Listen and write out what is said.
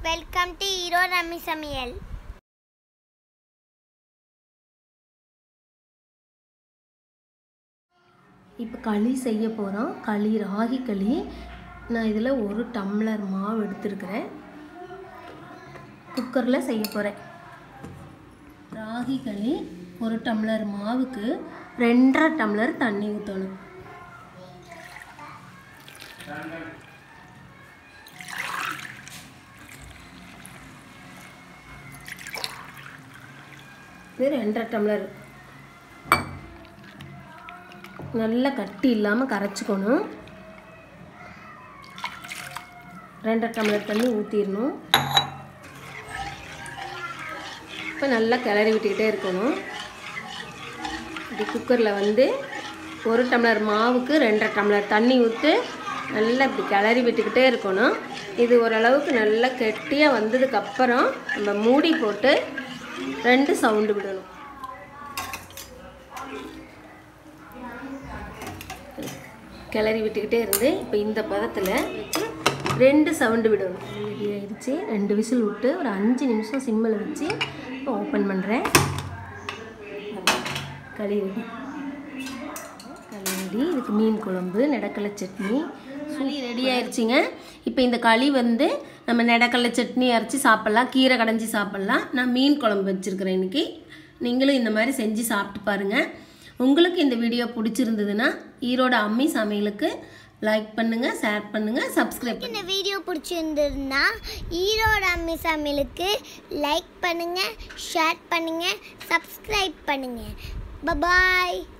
welcome to hero rummy சமையல் இப்போ களி செய்ய போகிறோம் களி ராகி களி நான் இதில் ஒரு டம்ளர் மாவு எடுத்துருக்கிறேன் குக்கரில் செய்ய போகிறேன் ராகி களி ஒரு டம்ளர் மாவுக்கு ரெண்டரை டம்ளர் தண்ணி ஊற்றணும் இது ரெண்டரை டம்ளர் நல்லா கட்டி இல்லாமல் கரைச்சிக்கணும் ரெண்டரை டம்ளர் தண்ணி ஊற்றிடணும் இப்போ நல்லா கிளறி விட்டுக்கிட்டே இருக்கணும் இப்படி குக்கரில் வந்து ஒரு டம்ளர் மாவுக்கு ரெண்டரை டம்ளர் தண்ணி ஊற்றி நல்லா இப்படி கிளறி விட்டுக்கிட்டே இருக்கணும் இது ஓரளவுக்கு நல்லா கெட்டியாக வந்ததுக்கப்புறம் நம்ம மூடி போட்டு ரெண்டு சவுண்டு விடணும் கிளறி விட்டுக்கிட்டே இருந்து இப்போ இந்த பதத்தில் வச்சு ரெண்டு சவுண்டு விடணும் ரெடி ஆயிடுச்சு ரெண்டு விசில் விட்டு ஒரு அஞ்சு நிமிஷம் சிம்மில் வச்சு இப்போ ஓப்பன் பண்ணுறேன் களி ரெடி களி ரெடி இதுக்கு மீன் குழம்பு நெடக்கடலை சட்னி களி ரெடி ஆயிடுச்சுங்க இப்போ இந்த களி வந்து நம்ம நெடக்கடலை சட்னி அரைச்சி சாப்பிட்லாம் கீரை கடைஞ்சி சாப்பிட்லாம் நான் மீன் குழம்பு வச்சுருக்கிறேன் இன்றைக்கி நீங்களும் இந்த மாதிரி செஞ்சு சாப்பிட்டு பாருங்கள் உங்களுக்கு இந்த வீடியோ பிடிச்சிருந்ததுன்னா ஈரோட அம்மி சமையலுக்கு லைக் பண்ணுங்கள் ஷேர் பண்ணுங்கள் சப்ஸ்கிரைப் இந்த வீடியோ பிடிச்சிருந்ததுன்னா ஈரோட அம்மி சமையலுக்கு லைக் பண்ணுங்க ஷேர் பண்ணுங்க சப்ஸ்கிரைப் பண்ணுங்க பபாய்